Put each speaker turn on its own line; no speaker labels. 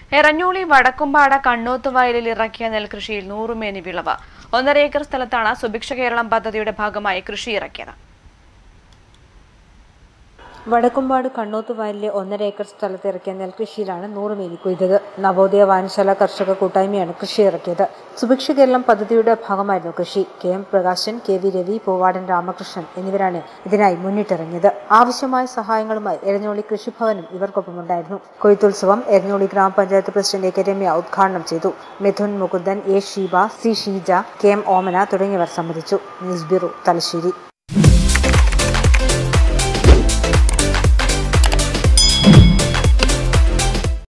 എറഞ്ഞോളി വടക്കുംപാട കണ്ണോത്ത് വയലിൽ ഇറക്കിയ നെൽകൃഷിയിൽ നൂറുമേനി വിളവ് ഒന്നര ഏക്കർ സ്ഥലത്താണ് സുഭിക്ഷ കേരളം പദ്ധതിയുടെ ഭാഗമായി കൃഷി ഇറക്കിയത്
വടക്കുംപാട് കണ്ണോത്ത് വയലിലെ ഒന്നര ഏക്കർ സ്ഥലത്ത് ഇറക്കിയ നെൽകൃഷിയിലാണ് നൂറുമേനി കൊയ്തത് നവോദയ വായനശാല കർഷക കൂട്ടായ്മയാണ് കൃഷി ഇറക്കിയത് സുഭിക്ഷ കേരളം പദ്ധതിയുടെ ഭാഗമായിരുന്നു കൃഷി K M Prakashan K V Ravi Poovadan Ramakrishnan എന്നിവരാണ് ഇതിനായി മുന്നിട്ടിറങ്ങിയത് ആവശ്യമായ സഹായങ്ങളുമായി എരഞ്ഞോളി കൃഷിഭവനും ഇവർക്കൊപ്പമുണ്ടായിരുന്നു കൊയ്ത്തുത്സവം എരഞ്ഞോളി ഗ്രാമപഞ്ചായത്ത് പ്രസിഡന്റ് എ കെ രമ്യ ഉദ്ഘാടനം ചെയ്തു Mithun Mukundan A Sheeba C Sheeja K M Omana തുടങ്ങിയവർ സംബന്ധിച്ചു ന്യൂസ് ബ്യൂറോ തലശ്ശേരി